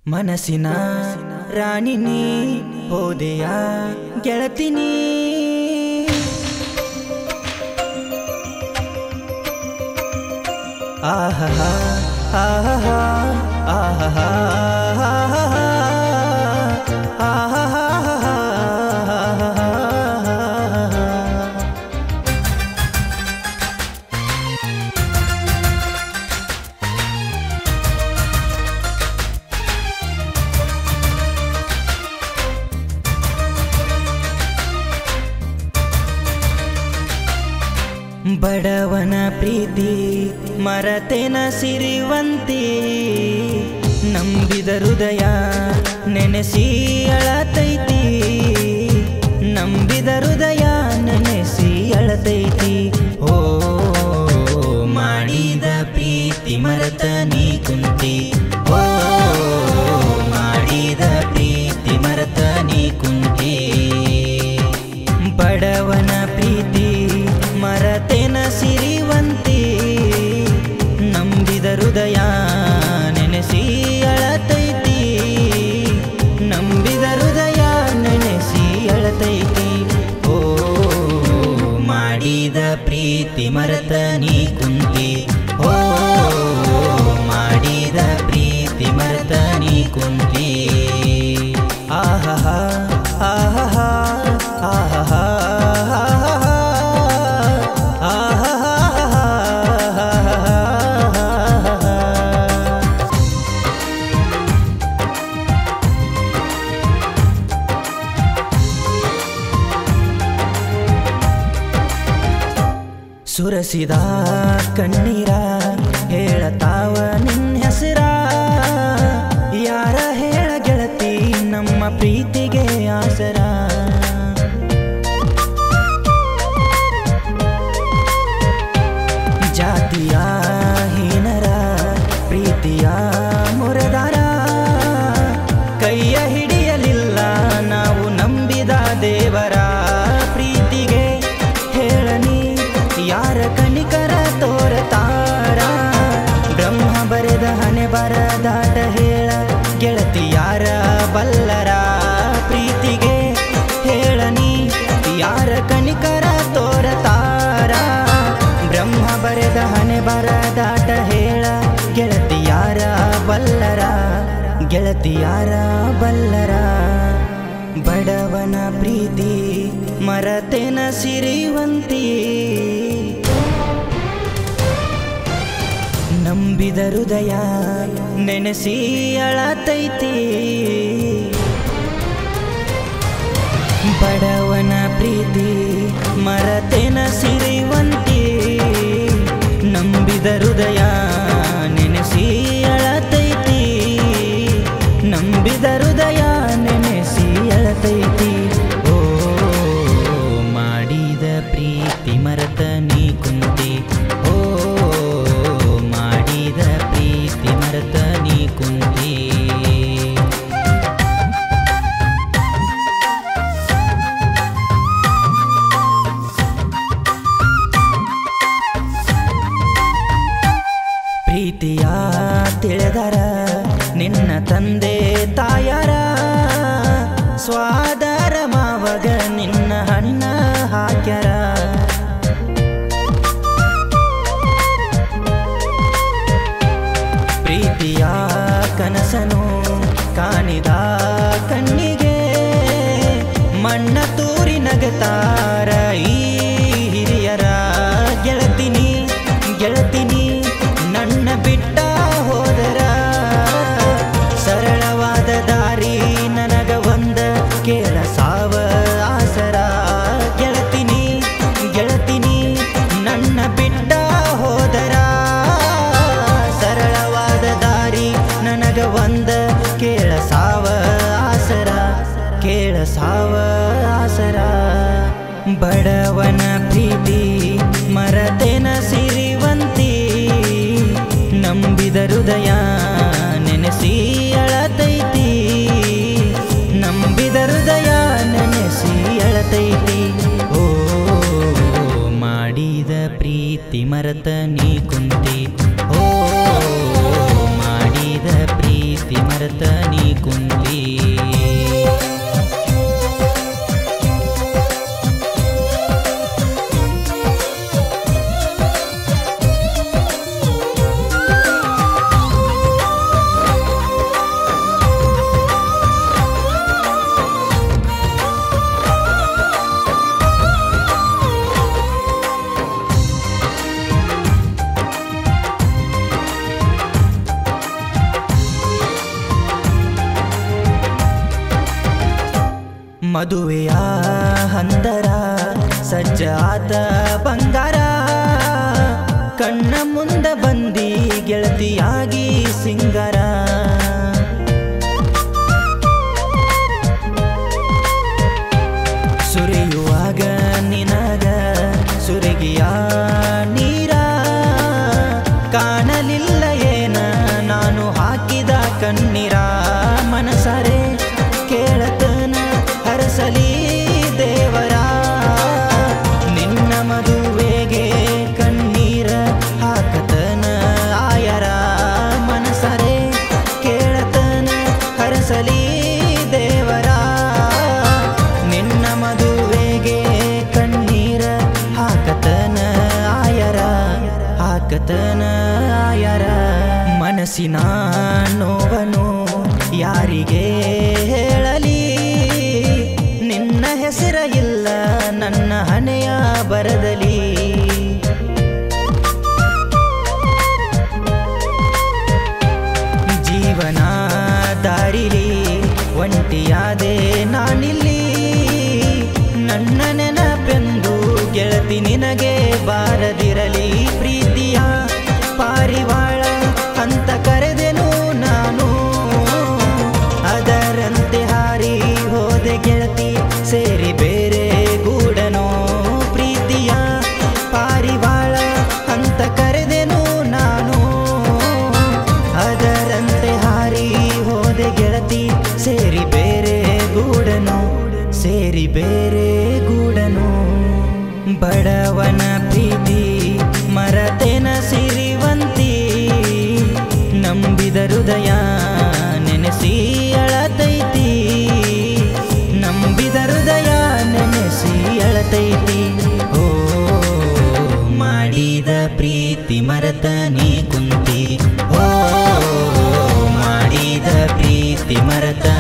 ಮನಸ್ಸಿನ ರಾಣಿನಿ ಹೋದೆಯ ಗೆಳತಿನಿ ಆಹಾ ಆಹಾ ಆಹಾ ಆಹಾ ಬಡವನ ಪ್ರೀತಿ ಮರತೆನ ಸಿರಿವಂತಿ ನಂಬಿದ ಹೃದಯ ನೆನೆಸಿ ಅಳತೈತಿ ನಂಬಿದ ಹೃದಯ ನೆನೆಸಿ ಅಳತೈತಿ ಓ ಮಾಡಿದ ಪ್ರೀತಿ ಮರತ ನೀ ಕುಂತಿ ಓ ಮಾಡಿದ ಪ್ರೀತಿ ಮರತ ನೀ ಕುಂತಿ ಬಡವನ ಪ್ರೀತಿ ಮರತೆನ ಸಿರಿವಂತಿ ನಂಬಿದ ಹೃದಯ ನೆನೆಸಿ ಅಳತೈತಿ ನಂಬಿದ ಹೃದಯ ನೆನೆಸಿ ಅಳತೈತಿ ಓ ಮಾಡಿದ ಪ್ರೀತಿ ಮರತ ನೀ ಕುಂತಿ ಓ ಮಾಡಿದ ಪ್ರೀತಿ ಮರತ ನೀ ಕುಂತಿ ಆಹಾ ಆಹಾ ಆಹಾ ಆಹಾ ಸುರಸಿದ ಕಣ್ಣೀರ ಹೇಳತಾವ ನಿನ್ನ ಹೆಸರ ಯಾರ ಹೇಳ ಗೆಳತಿ ನಮ್ಮ ಪ್ರೀತಿಗೆ ಆಸರ ಜಾತಿಯ ಹೀನರ ಪ್ರೀತಿಯ ಮುರದಾರ ಕೈಯ ಹಿಡಿಯಲಿಲ್ಲ ನಾವು ನಂಬಿದ ದೇವರ ಪ್ರೀತಿಗೆ ಹೇಳನಿ ಯಾರ ಕಣಿಕರ ತೋರತಾರ ಬ್ರಹ್ಮ ಬರೆದ ಹಣೆ ಬರದಾಟ ಹೇಳ ಗೆಳತಿ ಯಾರ ಬಲ್ಲರ ಪ್ರೀತಿಗೆ ಹೇಳನಿ ಯಾರ ಕಣಿಕರ ತೋರತಾರ ಬ್ರಹ್ಮ ಬರೆದ ಹಣೆ ಬರದಾಟ ಹೇಳ ಗೆಳತಿಯಾರ ಬಲ್ಲರ ಗೆಳತಿಯಾರ ಬಲ್ಲರ ಬಡವನ ಪ್ರೀತಿ ಮರತೆನ ಸಿರಿವಂತಿ ನಂಬಿದ ಹೃದಯ ನೆನೆಸಿ ಅಳತೈತಿ ಬಡವನ ಪ್ರೀತಿ ಮರತೆನ ಸಿರಿವಂತಿ ನಂಬಿದ ಹೃದಯ ನೆನೆಸಿ ಅಳತೈತಿ ನಂಬಿದ ಹೃದಯ ನೆನೆಸಿ ಅಳತೈತಿ ಓ ಮಾಡಿದ ಪ್ರೀತಿ ಮರತ ನೀ ಕುಂತಿ ಓ ಮಾಡಿದ ಪ್ರೀತಿ ಮರತ ನೀ ಕುಂತಿ ಪ್ರೀತಿಯ ತಿಳಿದರ ನಿನ್ನ ತಂದೆ ತಾಯರ ಸ್ವಾದರ ಮಾವಗ ನಿನ್ನ ಹಣ್ಣ ಹಾಕ್ಯಾರ ಪ್ರೀತಿಯ ಕನಸನು ಕಾಣಿದ ಕಣ್ಣಿಗೆ ಮಣ್ಣ ತೂರಿ ನಗತಾರ ಈ ಹಿರಿಯರ ಗೆಳತಿನಿ ಗೆಳತಿನಿ ನನ್ನ ಬಿಟ್ಟ ಹೋದರ ಸರಳವಾದ ದಾರಿ ನನಗ ಒಂದ ಕೇಳ ಸಾವ ಆಸರ ಗೆಳತಿನಿ ಗೆಳತಿನಿ ನನ್ನ ಬಿಟ್ಟ ಹೋದರ ಸರಳವಾದ ದಾರಿ ನನಗ ಒಂದ ಕೇಳ ಸಾವ ಆಸರ ಕೇಳ ಸಾವ ಆಸರ ಬಡವನ ಪ್ರೀತಿ ಮರತೆನ ಸಿರಿವಂತಿ ನಂಬಿದ ಹೃದಯ ನೆನೆಸಿ ಅಳತೈತಿ ನಂಬಿದ ಹೃದಯ ನೆನೆಸಿ ಅಳತೈತಿ ಓ ಮಾಡಿದ ಪ್ರೀತಿ ಮರತ ನೀ ಕುಂತಿ ಓ ಮಾಡಿದ ಪ್ರೀತಿ ಮರತ ನೀ ಮದುವೆಯ ಹಂದರ ಸಜ್ಜಾದ ಬಂಗಾರ ಕಣ್ಣ ಮುಂದ ಬಂದಿ ಗೆಳತಿಯಾಗಿ ಸಿಂಗಾರ ಸುರಿಯುವಾಗ ನಿನಗ ಸುರಿಗಿಯ ನೀರ ಕಾಣಲಿಲ್ಲ ಏನ ನಾನು ಹಾಕಿದ ಕಣ್ಣೀರ ಮನಸರೆ ಕೇಳತನ ಹರಸಲಿ ದೇವರ ನಿನ್ನ ಮದುವೆಗೆ ಕಣ್ಣೀರ ಹಾಕತನ ಆಯರ ಮನಸರೆ ಕೇಳತನ ಹರಸಲಿ ದೇವರ ನಿನ್ನ ಮದುವೆಗೆ ಕಣ್ಣೀರ ಹಾಕತನ ಆಯರ ಹಾಕತನ ಆಯರ ಮನಸ್ಸಿನ ನೋವನು ಯಾರಿಗೆ ಹೇಳಲಿ ನಿನ್ನ ಹೆಸರ ಇಲ್ಲ ನನ್ನ ಹಣೆಯ ಬರದಲಿ ಜೀವನ ದಾರಿಲಿ ಒಂಟಿಯಾದೆ ನಾನಿಲ್ಲಿ ನನ್ನ ನೆನಪೆಂದು ಗೆಳತಿ ನಿನಗೆ ಬಾರದಿರಲಿ ಪ್ರೀತಿಯ ಪಾರಿವಾಳ ಅಂತ ಕರೆದೆನು ನಾನು ಅದರಂತೆ ಹಾರಿ ಹೋದೆ ಗೆಳತಿ ಸೇರಿ ಬೇರೆ ಗೂಡನೋ ಪ್ರೀತಿಯ ಪಾರಿವಾಳ ಅಂತ ಕರೆದೆನು ನಾನು ಅದರಂತೆ ಹಾರಿ ಹೋದೆ ಗೆಳತಿ ಸೇರಿ ಬೇರೆ ಗೂಡನು ಸೇರಿ ಬೇರೆ ಗೂಡನು ಬಡವನ ಪ್ರೀತಿ ಮರತೆನ ಸಿರಿವಂತಿ ನಂಬಿದ ಹೃದಯ ನೆನೆಸಿ ಅಳತೈತಿ ನಂಬಿದ ಹೃದಯ ನೆನೆಸಿ ಅಳತೈತಿ ಓ ಮಾಡಿದ ಪ್ರೀತಿ ಮರತ ನೀ ಕುಂತಿ ಓ ಮಾಡಿದ ಪ್ರೀತಿ ಮರತ